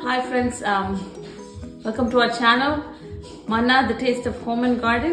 Hi friends, um, welcome to our channel, Manna, the taste of home and garden.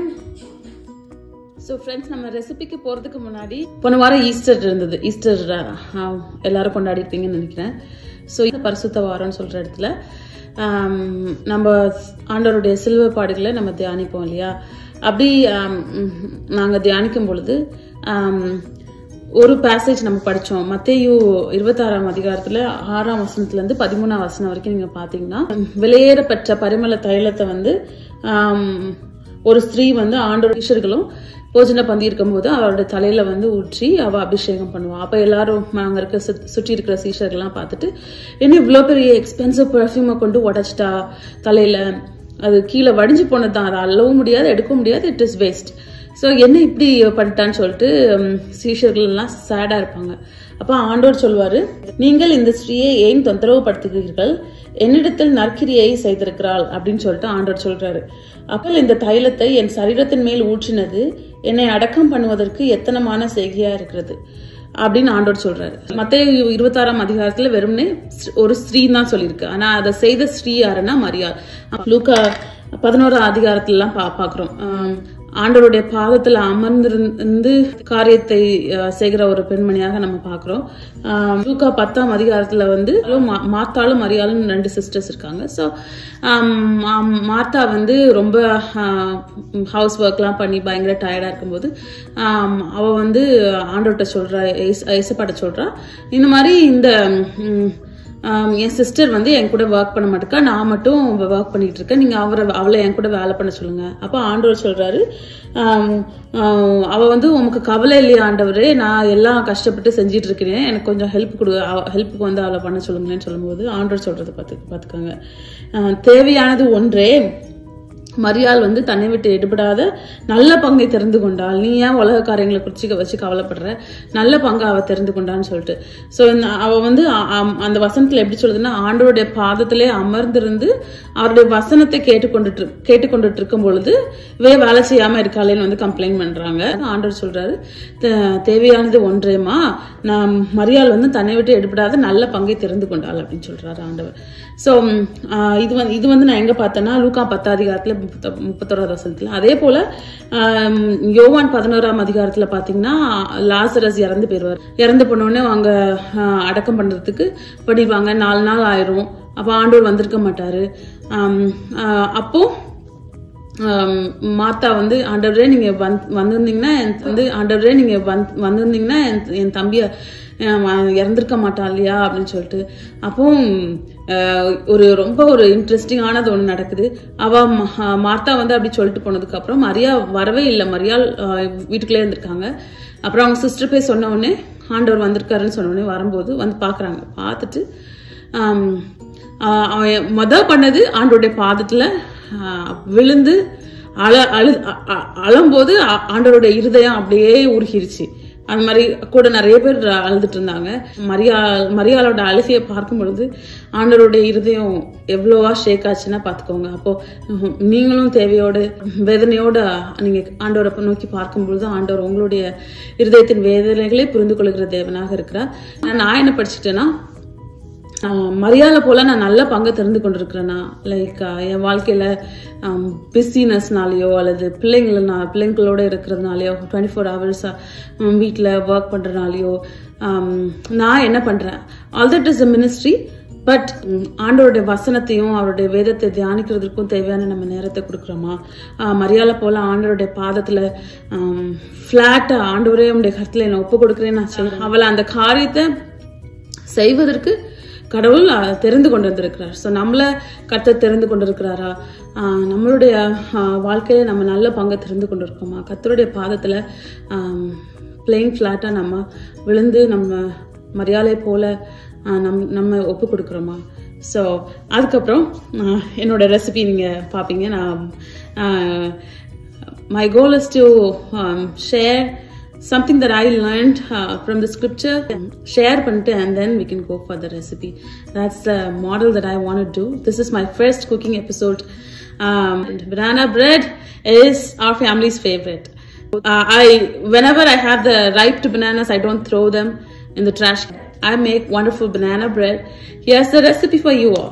So friends நம்ம ரெசிபிக்கு போகிறதுக்கு முன்னாடி போன வாரம் ஈஸ்டர் இருந்தது ஈஸ்டர் அஹ், எல்லாரும் கொண்டாடி இருப்பீங்கன்னு நினைக்கிறேன் ஸோ இந்த பரிசுத்த வாரம்னு சொல்கிற இடத்துல ஆம், நம்ம ஆண்டவருடைய சிலுவை பாடுகளை நம்ம தியானிப்போம் இல்லையா அப்படி நாங்கள் தியானிக்கும் பொழுது ஆம், ஒரு பேசேஜ் நம்ம படித்தோம் மத்தேயு இருபத்தாறாம் அதிகாரத்தில் ஆறாம் வசனத்துலேருந்து பதிமூணாம் வசனம் வரைக்கும் நீங்கள் பார்த்தீங்கன்னா விலையேற பெற்ற பரிமள தைலத்தை வந்து ஆம், ஒரு ஸ்திரீ வந்து ஆண்டோர் ஈஸ்வர்களும் போஜன பந்தி இருக்கும்போது அவரோட தலையில வந்து ஊற்றி அவ அபிஷேகம் பண்ணுவா அப்ப எல்லாரும் அங்க இருக்க சுத்- சுற்றி இருக்கிற சீஷர்கள்லாம் பார்த்துட்டு என்ன இவ்வளோ பெரிய எக்ஸ்பென்சிவ் பெர்ஃப்யூமை கொண்டு உடச்சிட்டா தலையில அது கீழே வடிஞ்சு போனதுதான் அதை அள்ளவும் முடியாது எடுக்க முடியாது இட் இஸ் வேஸ்ட் ஸோ என்ன இப்படி பண்ணிட்டான்னு சொல்லிட்டு ம், சீஷர்கள் எல்லாம் சேடா இருப்பாங்க அப்ப ஆண்டோர் சொல்வாரு நீங்கள் இந்த ஸ்ரீயை ஏன் தொந்தரவு படுத்துகிறீர்கள் என்னிடத்தில் நற்கிரியை செய்திருக்கிறாள் அப்படின்னு சொல்லிட்டு ஆண்டவர் சொல்றாரு அப்போ இந்த தைலத்தை என் சரீரத்தின் மேல் ஊற்றினது என்னை அடக்கம் பண்ணுவதற்கு எத்தனமான செய்கையா இருக்கிறது அப்படின்னு ஆண்டவர் சொல்றாரு மத்திய இருபத்தாறாம் அதிகாரத்துல வெறும்னே ஒரு ஸ்ரீ தான் சொல்லியிருக்கு ஆனா அதை செய்த ஸ்ரீ யாருன்னா மரியாள் லூக்கா பதினோரா அதிகாரத்துலலாம் பா பாக்குறோம் ஆம், ஆண்டவருடைய பாதத்துல அமர்ந்திருந்து காரியத்தை அஹ், செய்கிற ஒரு பெண்மணியாக நம்ம பாக்குறோம் ஆம், லூக்கா பத்தாம் அதிகாரத்துல வந்து மா- மாத்தாளும் மரியாளும் ரெண்டு சிஸ்டர்ஸ் இருக்காங்க ஸோ மாத்தா வந்து ரொம்ப ஹவுஸ் ஒர்க்லாம் பண்ணி பயங்கர டயர்டா இருக்கும்போது ஆம், அவ வந்து ஆண்டவர்கிட்ட சொல்றா ஏச- ஏசப்பாட்ட சொல்றா இந்த மாதிரி இந்த ம், ஆம், என் சிஸ்டர் வந்து என் கூட ஒர்க் பண்ண மாட்டேக்கா நான் மட்டும் ஒர்க் பண்ணிட்டு இருக்கேன் நீங்க அவரை அவளை என் கூட வேலை பண்ண சொல்லுங்க அப்போ ஆண்டவர் சொல்றாரு ஆம், ஆம், அவ வந்து உமக்கு கவலை இல்லையா ஆண்டவரே நான் எல்லாம் கஷ்டப்பட்டு செஞ்சிட்டு இருக்கிறேன் எனக்கு கொஞ்சம் ஹெல்ப் கொடு ஹெல்ப்புக்கு வந்து அவளை பண்ண சொல்லுங்களேன்னு சொல்லும்போது ஆண்டவர் சொல்றது பார்த்து பார்த்துக்கோங்க ஆ, தேவையானது ஒன்றே மரியாள் வந்து தன்னை விட்டு எடுபடாத நல்ல பங்கை தெரிந்து கொண்டாள் நீ ஏன் உலக காரியங்களை குறிச்சு வச்சு கவலைப்படுற நல்ல பங்கை அவ தெரிந்து கொண்டான்னு சொல்லிட்டு ஸோ அவ வந்து அ- அம்- அந்த வசனத்துல எப்படி சொல்லுதுன்னா ஆண்டவருடைய பாதத்திலே அமர்ந்திருந்து அவருடைய வசனத்தை கேட்டுக்கொண்டுட்டு இரு- கேட்டுக்கொண்டுட்டு இருக்கும் பொழுது வே வேலை செய்யாம இருக்காளேன்னு வந்து கம்ப்ளைண்ட் பண்றாங்க ஆண்டவர் சொல்றாரு "தே- தேவையானது ஒன்றேமா நான் மரியாள் வந்து தன்னை விட்டு எடுபடாத நல்ல பங்கை தெரிந்து கொண்டாள் அப்படின்னு சொல்றாரு ஆண்டவர் ஸோ இது வந்து இது வந்து நான் எங்க பார்த்தேன்னா லூக்கா பத்தாதிகாரத்துல முப்பத்த முப்பத்தோராவது வசனத்துல அதே போல ஆம், யோவான் பதினோராம் அதிகாரத்துல பாத்தீங்கன்னா லாசரஸ் இறந்து போயிருவார் இறந்து போனோடனே அவங்க ஆஹ், அடக்கம் பண்றதுக்கு படிவாங்க நாலு நாள் ஆயிரும் அப்ப ஆண்டவர் வந்திருக்க மாட்டாரு ஆம், ஆஹ், அப்போ ஆம், மாத்தா வந்து ஆண்டவரே நீங்க வந்து வந்திருந்தீங்கன்னா என் வந்து ஆண்டவரே நீங்க வந்து வந்திருந்தீங்கன்னா என் என் தம்பிய அஹ், வ- இறந்திருக்க மாட்டான் இல்லையா அப்படின்னு சொல்லிட்டு அப்போ அஹ், ஒரு ரொம்ப ஒரு இன்ட்ரெஸ்டிங்கானது ஒன்று நடக்குது அவ ம- மார்த்தா வந்து அப்படி சொல்லிட்டு போனதுக்கு அப்புறம் மரியா வரவே இல்லை மரியாள் அஹ், வீட்டுக்குள்ளே இருந்திருக்காங்க அப்புறம் அவங்க சிஸ்டர் போய் சொன்ன உடனே ஆண்டவர் வந்திருக்காருன்னு சொன்ன உடனே வரும்போது வந்து பார்க்கறாங்க பார்த்துட்டு ஆம், ஆஹ் அவன் மொத பண்ணது ஆண்டோடைய பாதத்துல ஆஹ் விழுந்து அழ அழு அ- அ- அழும்போது ஆ- ஆண்டவருடைய இருதயம் அப்படியே உருகிருச்சு அந்த மாதிரி கூட நிறைய பேர் அழுதுட்டு இருந்தாங்க மரியா மரியாளோட அழுகையை பார்க்கும் பொழுது ஆண்டவருடைய இருதயம் எவ்வளோவா ஷேக் ஆச்சுன்னா பார்த்துக்கோங்க அப்போ உம், நீங்களும் தேவையோடு வேதனையோட நீங்க ஆண்டவரை நோக்கி பார்க்கும் பொழுது ஆண்டவர் உங்களுடைய இருதயத்தின் வேதனைகளை புரிந்து கொள்கிற தேவனாக இருக்கிறார் நான் என்ன படிச்சுட்டேன்னா ஆஹ் மரியாதை போல நான் நல்ல பங்கை தெரிந்து கொண்டிருக்கிறேன்னா லைக் என் வாழ்க்கையில பிஸினஸ்னாலேயோ அல்லது பிள்ளைங்கள நான் பிள்ளைங்களோட இருக்கிறதுனாலயோ டுவெண்ட்டி ஃபோர் ஹவர்ஸ் வீட்டில் ஒர்க் பண்ணுறதுனாலையோ நான் என்ன பண்ணுறேன் all that is a ministry but ஆண்டவருடைய வசனத்தையும் அவருடைய வேதத்தை தியானிக்கிறதுக்கும் தேவையான நம்ம நேரத்தை கொடுக்குறோமா ஆஹ் மரியாதை போல ஆண்டவருடைய பாதத்தில் ஃப்ளாட்டாக ஆண்டவரே உடைய கருத்தில் என்னை ஒப்பு கொடுக்குறேன்னு நான் செய்றேன். அவளை அந்த காரியத்தை செய்வதற்கு கடவுள் அஹ், தெரிந்து கொண்டு வந்திருக்கிறார் ஸோ நம்மளை கர்த்தர் தெரிந்து கொண்டிருக்கிறாரா ஆஹ், நம்மளுடைய ஆஹ், வாழ்க்கையில நம்ம நல்ல பங்கை தெரிந்து கொண்டிருக்கோமா கர்த்தருடைய பாதத்தில் பிளெயின் ஃப்ளாட்டாக நம்ம விழுந்து நம்ம மரியாதை போல ஆஹ், நம் நம்ம ஒப்பு கொடுக்குறோமா ஸோ அதுக்கப்புறம் ஆஹ், என்னோட ரெசிபி நீங்கள் பார்ப்பீங்க நான் my goal is to um, share something that I learned uh, from the scripture, share பண்ணிட்டு and then we can go for the recipe. That's the model that I want to do. This is my first cooking episode. Um, and banana bread is our family's favorite. Uh, I whenever I have the ripe bananas, I don't throw them in the trash. I make wonderful banana bread. Here's the recipe for you all.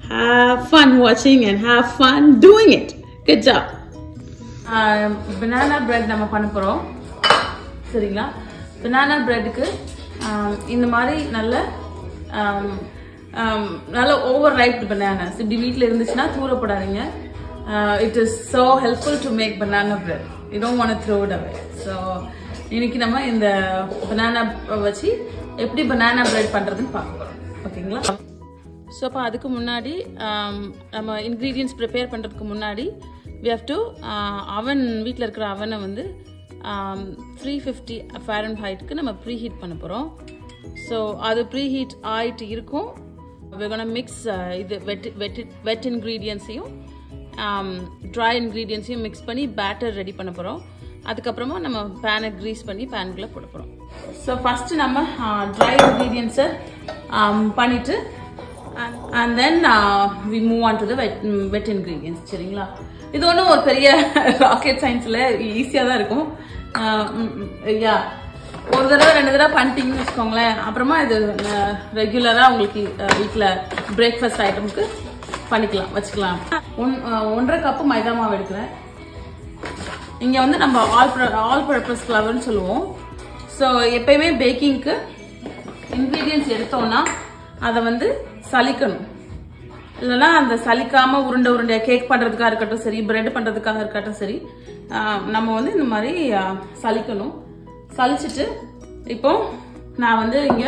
have fun watching and have fun doing it. Good job. Banana bread நம்ம பண்ண போகிறோம் சரிங்களா banana பிரெட்டுக்கு இந்த மாதிரி நல்ல ஆம், ஆம், நல்ல ஓவர் ரைப் பனானாஸ் இப்படி வீட்டில் இருந்துச்சுன்னா தூரப்படாதீங்க it is so helpful to make banana bread you don't want throw it away so இன்னைக்கு நம்ம இந்த பனானா வச்சு எப்படி பனானா பிரெட் பண்ணுறதுன்னு பார்க்க போகிறோம் ஓகேங்களா ஸோ அப்போ அதுக்கு முன்னாடி ஆம், நம்ம இன்க்ரீடியன்ஸ் ப்ரிப்பேர் பண்ணுறதுக்கு முன்னாடி we have to அவன் வீட்டில் இருக்கிற அவனை வந்து த்ரீ ஃபிஃப்டி ஃபேரன் ஹைட்க்கு நம்ம ப்ரீ ஹீட் பண்ண போகிறோம் ஸோ அது ப்ரீ ஹீட் ஆயிட்டு இருக்கும் வெகன மிக்ஸ் இது வெட் வெட் வெட் இன்க்ரீடியன்ஸையும் ட்ரை இன்க்ரீடியன்ஸையும் மிக்ஸ் பண்ணி பேட்டர் ரெடி பண்ண போகிறோம் அதுக்கப்புறமா நம்ம பேனை க்ரீஸ் பண்ணி பேனுக்குள்ளே போட போகிறோம் ஸோ ஃபஸ்ட்டு நம்ம ட்ரை இன்க்ரீடியன்ஸை பண்ணிவிட்டு and then we move on to the wet wet ingredients சரிங்களா இது ஒன்றும் ஒரு பெரிய ராக்கெட் சயின்ஸில் ஈஸியாக தான் இருக்கும் யா ஒரு தடவை ரெண்டு தடவை பண்ணிட்டீங்கன்னு வச்சுக்கோங்களேன் அப்புறமா இது ரெகுலராக உங்களுக்கு வீட்டில் பிரேக்ஃபாஸ்ட் ஐட்டமுக்கு பண்ணிக்கலாம் வச்சுக்கலாம் ஒன் அஹ், ஒன்றரை கப்பு மைதா மாவு எடுக்கிறேன் இங்கே வந்து நம்ம ஆல் ஆல் பர்பஸ் ஃப்ளவர்னு சொல்லுவோம் ஸோ எப்பயுமே பேக்கிங்க்கு இன்க்ரீடியன்ஸ் எடுத்தோம்னா அதை வந்து சலிக்கணும் இல்லைன்னா அந்த சலிக்காம உருண்டை உருண்டையா கேக் பண்றதுக்காக இருக்கட்டும் சரி பிரெட் பண்றதுக்காக இருக்கட்டும் சரி ஆஹ் நம்ம வந்து இந்த மாதிரி ஆஹ், சலிக்கணும் சலிச்சிட்டு இப்போ நான் வந்து இங்க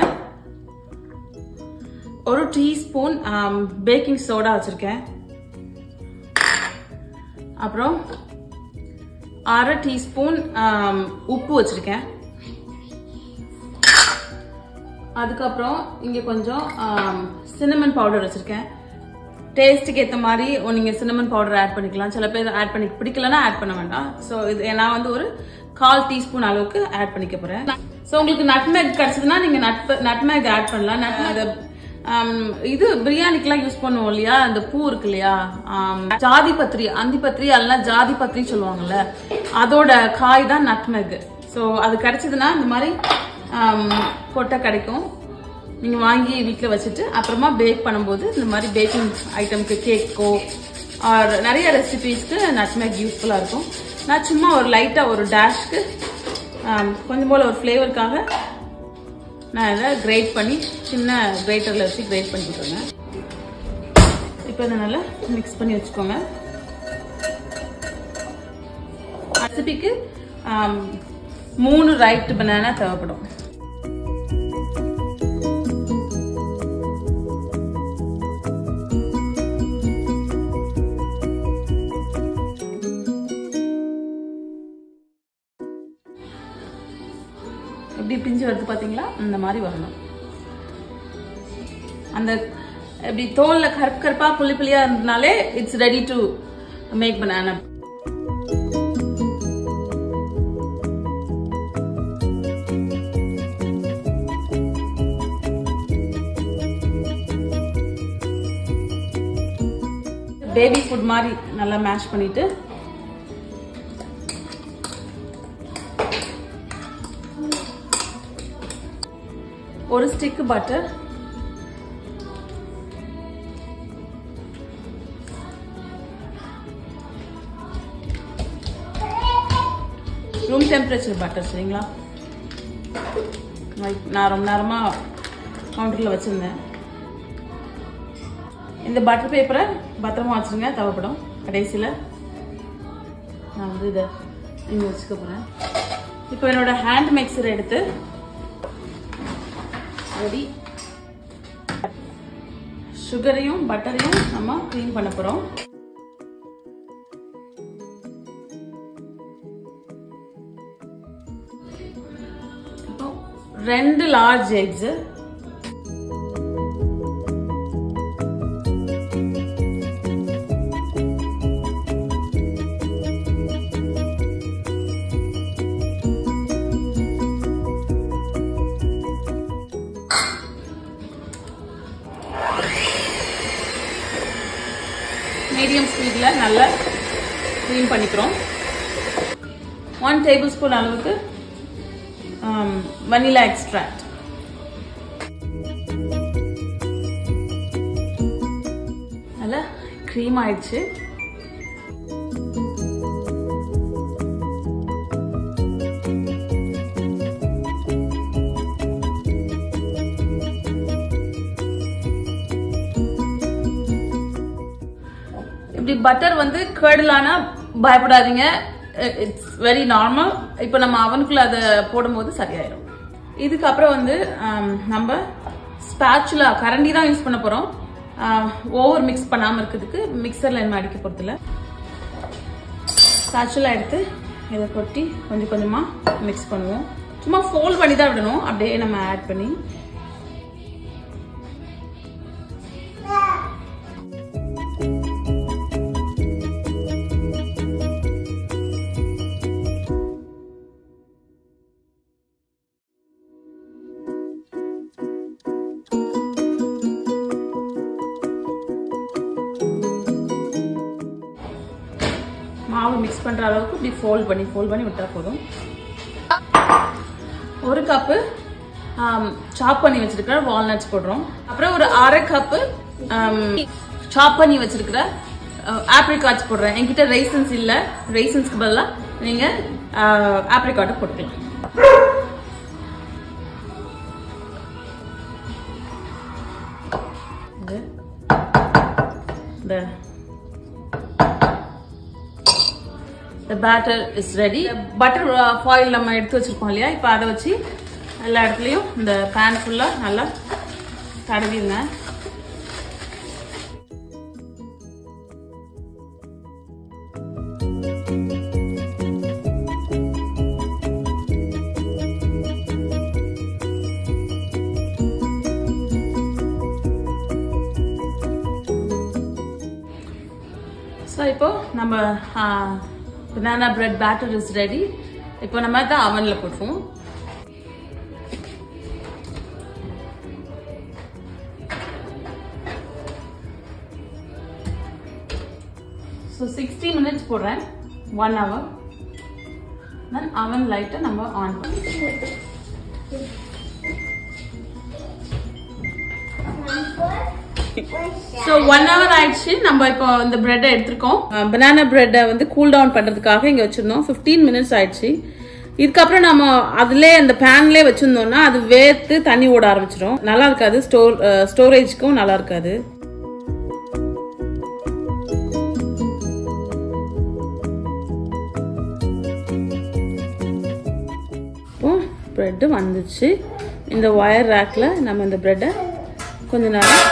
ஒரு டீஸ்பூன் பேக்கிங் சோடா வச்சிருக்கேன் அப்புறம் அரை டீஸ்பூன் உப்பு வச்சிருக்கேன் அதுக்கப்புறம் இங்க கொஞ்சம் சின்னமன் பவுடர் வச்சிருக்கேன் டேஸ்ட்டுக்கு ஏற்ற மாதிரி ஒ- நீங்க சின்னமன் பவுடர் ஆட் பண்ணிக்கலாம் சில பேர் ஆட் பண்ணி பிடிக்கலன்னா ஆட் பண்ண வேண்டாம் ஸோ இது நான் வந்து ஒரு கால் டீஸ்பூன் அளவுக்கு ஆட் பண்ணிக்க போறேன் ஸோ உங்களுக்கு நட்மேக் கிடைச்சதுன்னா நீங்க நட்மேக் ஆட் பண்ணலாம் nutmeg, ஆம், இது பிரியாணிக்கெல்லாம் யூஸ் பண்ணுவோம் இல்லையா அந்த பூ இருக்கு இல்லையா ஆம், ஜாதி பத்திரி அந்தி பத்திரி அல்லனா ஜாதி பத்திரி சொல்லுவாங்கல்ல அதோட காய் தான் நட்மெக் ஸோ அது கிடைச்சதுன்னா இந்த மாதிரி ஆம், கொட்டை கிடைக்கும் நீங்க வாங்கி வீட்டில் வச்சுட்டு அப்புறமா பேக் பண்ணும்போது இந்த மாதிரி பேக்கிங் ஐட்டம்க்கு கேக்கோ ஆர் நிறைய ரெசிபீஸ்க்கு நட்மேக் யூஸ்ஃபுல்லாக இருக்கும் நான் சும்மா ஒரு லைட்டாக ஒரு டேஷ்க்கு கொஞ்சம் போல் ஒரு ஃப்ளேவருக்காக நான் இதை கிரேட் பண்ணி சின்ன கிரேட்டரில் வச்சு கிரேட் பண்ணிக்கிட்டோங்க இப்போ இதை நல்லா மிக்ஸ் பண்ணி வச்சுக்கோங்க ரெசிபிக்கு மூணு ரைட் பனானா தேவைப்படும் எப்படி பிஞ்சு வருது பாத்தீங்களா இந்த மாதிரி வரணும் அந்த இப்படி தோல்ல கருப்பு கருப்பா புள்ளி புள்ளியா இருந்தனாலே it's ready to make banana baby food மாதிரி நல்லா மேஷ் பண்ணிட்டு ஒரு stick butter room temperature butter சரிங்களா நான் நான் ரொம்ப நேரமாக கவுண்டரில் வச்சுருந்தேன் இந்த பட்டர் பேப்பரை பத்திரமா வச்சுருங்க தேவைப்படும் கடைசியில் நான் வந்து இதை இங்கே வச்சுக்க போகிறேன் இப்போ என்னோட ஹேண்ட் மிக்சர் எடுத்து ரெடி சுகரையும் பட்டரையும் நம்ம க்ளீன் பண்ண போகிறோம் இப்போ ரெண்டு லார்ஜ் எக்ஸ் மீடியம் ஸ்பீடில் நல்லா க்ளீன் பண்ணிக்கிறோம் ஒன் டேபிள் ஸ்பூன் அளவுக்கு வனிலா எக்ஸ்ட்ராக்ட் க்ரீம் ஆயிடுச்சு இப்படி பட்டர் வந்து கேர்டலானா பயப்படாதீங்க இட்ஸ் வெரி நார்மல் இப்போ நம்ம அவனுக்குள்ள அதை போடும்போது சரியாயிடும் இதுக்கப்புறம் வந்து ஆம், நம்ம ஸ்பேச்சுலா கரண்டி தான் யூஸ் பண்ண போறோம் ஓவர் மிக்ஸ் பண்ணாம இருக்கிறதுக்கு மிக்சர்ல என்ன அடிக்க போறதில்ல ஸ்பேச்சுலா எடுத்து இதை கொட்டி கொஞ்சம் கொஞ்சமா மிக்ஸ் பண்ணுவோம் சும்மா ஃபோல்ட் பண்ணி தான் விடணும் அப்படியே நம்ம ஆட் பண்ணி மாவு மிக்ஸ் பண்ற அளவுக்கு இப்படி ஃபோல்ட் பண்ணி ஃபோல்ட் பண்ணி விட்டா போதும் ஒரு கப்பு சாப் பண்ணி வச்சிருக்கிற வால்நட்ஸ் போடுறோம் அப்புறம் ஒரு அரை கப்பு சாப் பண்ணி வச்சிருக்கிற ஆப்ரிகாட்ஸ் போடுறேன் என்கிட்ட ரைசன்ஸ் இல்ல ரைசன்ஸ்க்கு பதிலா நீங்க ஆப்ரிகாட்டை போட்டுக்கலாம் இது. இந்த the batter is ready butter foil நம்ம எடுத்து வச்சிருக்கோம் இல்லையா இப்போ அதை வச்சு எல்லா இடத்துலையும் இந்த பேன் ஃபுல்லாக நல்லா தடவிடுங்க ஸோ இப்போ நம்ம banana bread batter is ready இப்போ நம்ம தான் அவனில் போட்டுருவோம் ஸோ சிக்ஸ்டி மினிட்ஸ் போடுறேன் ஒன் ஹவர் தென் அவன் லைட்டை நம்ம ஆன் பண்ணுவோம் ஸோ ஒன் ஹவர் ஆயிடுச்சு நம்ம இப்போ இந்த பிரெட்டை எடுத்திருக்கோம் பனானா பிரெட்டை வந்து கூல் டவுன் பண்ணுறதுக்காக இங்கே வச்சுருந்தோம் ஃபிஃப்டீன் மினிட்ஸ் ஆயிடுச்சு இதுக்கப்புறம் நம்ம அதுலேயே அந்த பேன்லேயே வச்சுருந்தோம்னா அது வேர்த்து தண்ணி ஓட ஆரம்பிச்சிடும் நல்லா இருக்காது ஸ்டோர் ஸ்டோரேஜ்க்கும் நல்லா இருக்காது இப்போ ப்ரெட்டு வந்துச்சு இந்த ஒயர் ரேக்கில் நம்ம இந்த ப்ரெட்டை கொஞ்ச நேரம்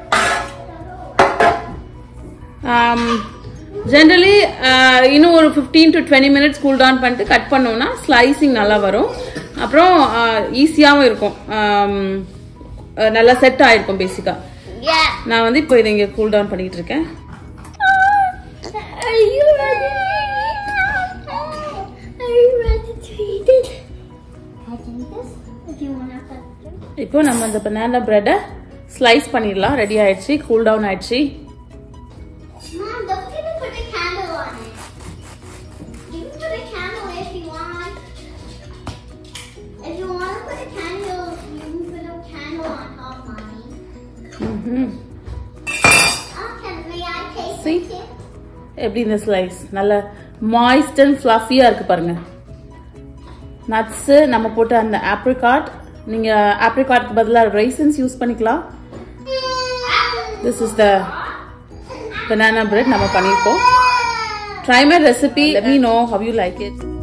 ஜென்ரலி இன்னும் ஒரு fifteen to twenty minutes cool down பண்ணிட்டு கட் பண்ணோம்னா ஸ்லைசிங் நல்லா வரும் அப்புறம் ஈஸியாகவும் இருக்கும் ஆம், அஹ், நல்லா செட் ஆயிருக்கும் பேசிக்காக Yeah. நான் வந்து இப்போ இதை இங்கே கூல் டவுன் பண்ணிட்டு இருக்கேன் Are you ready? Are you ready to eat it? I can this if you want to put இப்போ நம்ம இந்த பனானா பிரெட்டை ஸ்லைஸ் பண்ணிடலாம் ரெடி ஆயிடுச்சு கூல் டவுன் ஆயிடுச்சு Mom, don't forget to put a candle on it. You can put a candle if you want. If you want to put a candle, you can put a candle on top, Mommy. ம்ஹும். Okay, may I taste See? it too? எப்படி இந்த slice நல்ல moist and ஃப்ளஃபியாக இருக்கு பாருங்க nuts நம்ம போட்ட அந்த apricot நீங்கள் ஆப்ரிகாட்க்கு பதிலாக ரைசன்ஸ் யூஸ் பண்ணிக்கலாம் this is the banana bread நம்ம பண்ணியிருக்கோம் try my recipe let me know how you like it